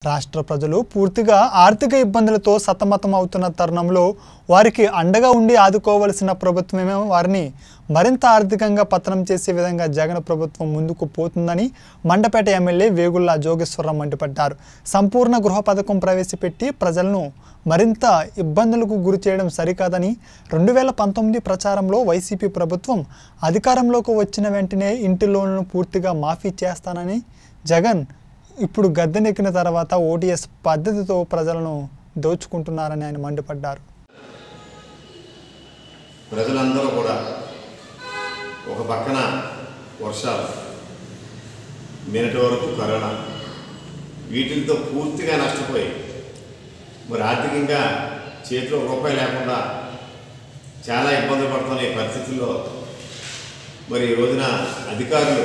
రాష్ట్ర ప్రజలు పూర్తిగా ఆర్థిక ఇబ్బందులతో సతమతం అవుతున్న తరుణంలో వారికి అండగా ఉండి ఆదుకోవలసిన ప్రభుత్వమే వారిని మరింత ఆర్థికంగా పతనం చేసే విధంగా జగన్ ప్రభుత్వం ముందుకు పోతుందని మండపేట ఎమ్మెల్యే వేగుల్లా జోగేశ్వరరావు మండిపడ్డారు సంపూర్ణ గృహ పథకం ప్రవేశపెట్టి ప్రజలను మరింత ఇబ్బందులకు గురి చేయడం సరికాదని రెండు వేల పంతొమ్మిది ప్రచారంలో వైసీపీ ప్రభుత్వం అధికారంలోకి వచ్చిన వెంటనే ఇంటి లోన్లను పూర్తిగా మాఫీ చేస్తానని జగన్ ఇప్పుడు గద్దెనెక్కిన తర్వాత ఓటీఎస్ పద్ధతితో ప్రజలను దోచుకుంటున్నారని ఆయన మండిపడ్డారు ప్రజలందరూ కూడా ఒక పక్కన వర్షాలు నిన్నటి వరకు కరోనా వీటితో పూర్తిగా నష్టపోయి మరి ఆర్థికంగా చేతిలో రూపాయి లేకుండా చాలా ఇబ్బందులు పడుతున్న ఈ పరిస్థితుల్లో మరి ఈ రోజున అధికారులు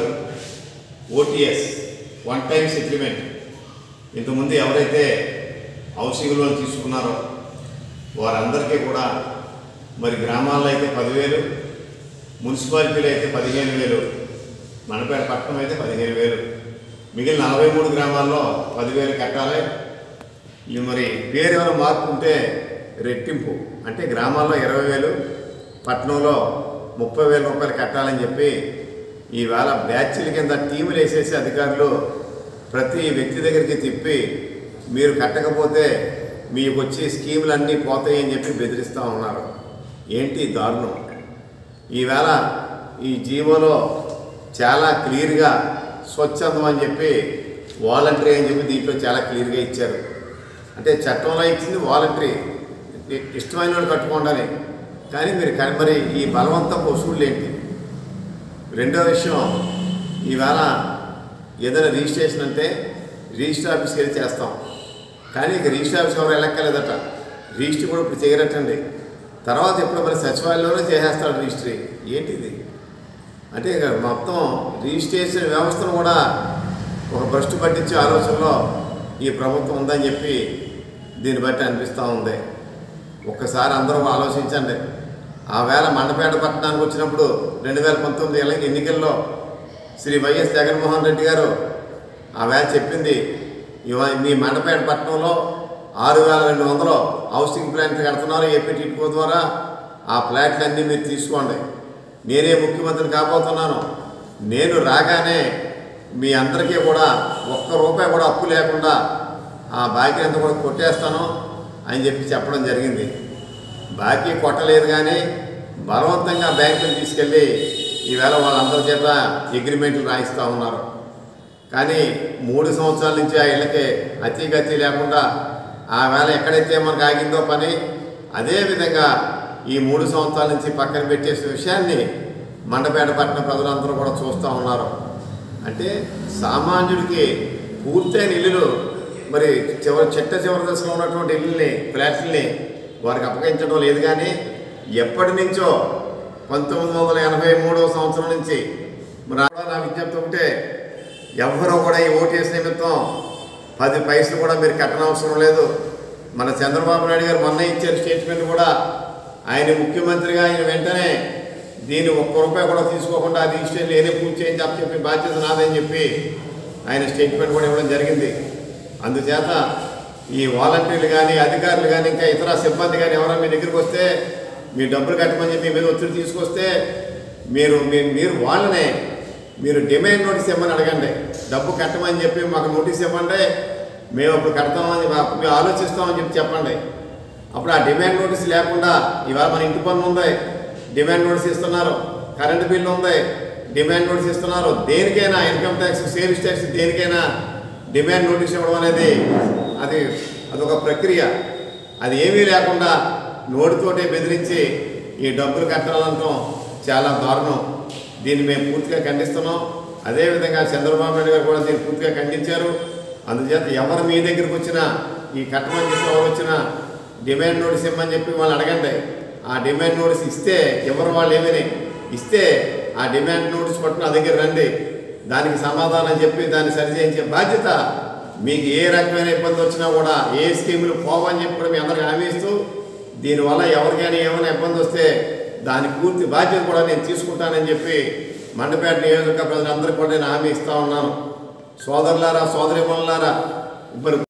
ఓటీఎస్ వన్ టైం సెటిల్మెంట్ ఇంతకుముందు ఎవరైతే హౌసింగ్ లోన్ తీసుకున్నారో వారందరికీ కూడా మరి గ్రామాల్లో అయితే పదివేలు మున్సిపాలిటీలో అయితే పదిహేను వేలు మనపేట పట్టణం అయితే పదిహేను వేలు మిగిలిన నలభై మూడు గ్రామాల్లో పదివేలు కట్టాలి ఇది మరి పేరు ఏమైనా మార్పు ఉంటే రెట్టింపు అంటే గ్రామాల్లో ఇరవై వేలు పట్టణంలో ముప్పై వేల రూపాయలు కట్టాలని చెప్పి ఈవేళ బ్యాచ్ల కింద టీములు వేసేసి అధికారులు ప్రతి వ్యక్తి దగ్గరికి తిప్పి మీరు కట్టకపోతే మీకు వచ్చే స్కీములు అన్నీ పోతాయి అని చెప్పి బెదిరిస్తూ ఉన్నారు ఏంటి దారుణం ఈవేళ ఈ జీవోలో చాలా క్లియర్గా స్వచ్ఛందం అని చెప్పి వాలంటరీ అని చెప్పి దీంట్లో చాలా క్లియర్గా ఇచ్చారు అంటే చట్టంలో ఇచ్చింది వాలంటరీ ఇష్టమైన వాడు కట్టుకోండి కానీ మీరు క- మరి ఈ బలవంతపు వసూళ్ళు ఏంటి రెండో విషయం ఈవేళ ఏదైనా రిజిస్ట్రేషన్ అంటే రిజిస్టర్ ఆఫీస్కి వెళ్ళి చేస్తాం కానీ ఇక రిజిస్టర్ ఆఫీస్ ఎవరు వెళ్ళక్కర్లేదట రిజిస్టర్ కూడా ఇప్పుడు చేయరటండి తర్వాత ఎప్పుడు మరి సచివాలయంలోనే చేసేస్తాడు రిజిస్ట్రీ ఏంటిది అంటే ఇక మొత్తం రిజిస్ట్రేషన్ వ్యవస్థను కూడా ఒక భ్రష్టు పట్టించే ఆలోచనలో ఈ ప్రభుత్వం ఉందని చెప్పి దీన్ని బట్టి అనిపిస్తూ ఉంది ఒక్కసారి అందరూ ఆలోచించండి ఆ వేళ మండపేట పట్టణానికి వచ్చినప్పుడు రెండు వేల పంతొమ్మిది ఎల- ఎన్నికల్లో శ్రీ వైఎస్ జగన్మోహన్ రెడ్డి గారు ఆ వేళ చెప్పింది ఇవ- మీ మండపేట పట్టణంలో ఆరు వేల రెండు వందలు హౌసింగ్ ప్లాంట్ కడుతున్నారు ఏపీ టిట్కో ద్వారా ఆ ప్లాట్లన్నీ మీరు తీసుకోండి నేనే ముఖ్యమంత్రిని కాబోతున్నాను నేను రాగానే మీ అందరికీ కూడా ఒక్క రూపాయి కూడా అప్పు లేకుండా ఆ బాకీ అంతా కూడా కొట్టేస్తాను అని చెప్పి చెప్పడం జరిగింది బాకీ కొట్టలేదు కానీ బలవంతంగా బ్యాంకులు తీసుకెళ్ళి ఈవేళ వాళ్ళందరి చేత అగ్రిమెంట్లు రాయిస్తూ ఉన్నారు కానీ మూడు సంవత్సరాల నుంచి ఆ ఇళ్ళకి అతిగతి లేకుండా ఆ వేళ ఎక్కడైతే మనకు ఆగిందో పని అదే విధంగా ఈ మూడు సంవత్సరాల నుంచి పక్కన పెట్టేసిన విషయాన్ని మండపేట పట్టణ ప్రజలందరూ కూడా చూస్తూ ఉన్నారు అంటే సామాన్యుడికి పూర్తయిన ఇల్లులు మరి చివరి చెట్ట చివరి దశలో ఉన్నటువంటి ఇల్లుల్ని ఫ్లాట్లని వారికి అప్పగించడం లేదు కానీ ఎప్పటి నుంచో పంతొమ్మిది వందల ఎనభై మూడవ సంవత్సరం నుంచి మరి అక్కడ నా విజ్ఞప్తి ఒకటే ఎవ్వరూ కూడా ఈ ఓటేసి నిమిత్తం పది పైసలు కూడా మీరు కట్టనవసరం లేదు మన చంద్రబాబు నాయుడు గారు మొన్న ఇచ్చారు స్టేట్మెంట్ కూడా ఆయన ముఖ్యమంత్రిగా ఆయన వెంటనే దీన్ని ఒక్క రూపాయి కూడా తీసుకోకుండా అది ఇష్టం నేనే పూర్తి చేయించి అప్పు చెప్పి బాధ్యత నాదని చెప్పి ఆయన స్టేట్మెంట్ కూడా ఇవ్వడం జరిగింది అందుచేత ఈ వాలంటీర్లు కానీ అధికారులు కానీ ఇంకా ఇతర సిబ్బంది కానీ ఎవరైనా మీ దగ్గరికి వస్తే మీ డబ్బులు కట్టమని చెప్పి మీ మీద ఒత్తిడి తీసుకొస్తే మీరు మీ- మీరు వాళ్ళనే మీరు డిమాండ్ నోటీస్ ఇవ్వమని అడగండి డబ్బు కట్టమని చెప్పి మాకు నోటీస్ ఇవ్వండి మేము అప్పుడు కడతామని మా- మేము ఆలోచిస్తామని చెప్పి చెప్పండి అప్పుడు ఆ డిమాండ్ నోటీస్ లేకుండా ఇవాళ మన ఇంటి పన్ను ఉంది డిమాండ్ నోటీస్ ఇస్తున్నారు కరెంటు బిల్లు ఉంది డిమాండ్ నోటీస్ ఇస్తున్నారు దేనికైనా ఇన్కమ్ ట్యాక్స్ సేల్స్ ట్యాక్స్ దేనికైనా డిమాండ్ నోటీస్ ఇవ్వడం అనేది అది అదొక ప్రక్రియ అది ఏమీ లేకుండా నోటితోటే బెదిరించి ఈ డబ్బులు కట్టాలంటాం చాలా దారుణం దీన్ని మేము పూర్తిగా ఖండిస్తున్నాం అదేవిధంగా చంద్రబాబు నాయుడు గారు కూడా దీన్ని పూర్తిగా ఖండించారు అందుచేత ఎవరు మీ దగ్గరికి వచ్చినా ఈ కట్టమని చెప్పి ఎవరు వచ్చినా డిమాండ్ నోటీస్ ఇవ్వమని చెప్పి వాళ్ళు అడగండి ఆ డిమాండ్ నోటీస్ ఇస్తే ఎవరు వాళ్ళు ఏమని ఇస్తే ఆ డిమాండ్ నోటీస్ పట్టుకుని నా దగ్గర రండి దానికి సమాధానం చెప్పి దాన్ని సరిచేయించే బాధ్యత మీకు ఏ రకమైన ఇబ్బంది వచ్చినా కూడా ఏ స్కీములు పోవని చెప్పి కూడా మీ అందరికీ హామీ ఇస్తూ దీనివల్ల ఎవరికైనా ఏమైనా ఇబ్బంది వస్తే దాని పూర్తి బాధ్యత కూడా నేను తీసుకుంటానని చెప్పి మండపేట నియోజకవర్గ ప్రజలందరికీ కూడా నేను హామీ ఇస్తా ఉన్నాను సోదరులారా సోదరి మరి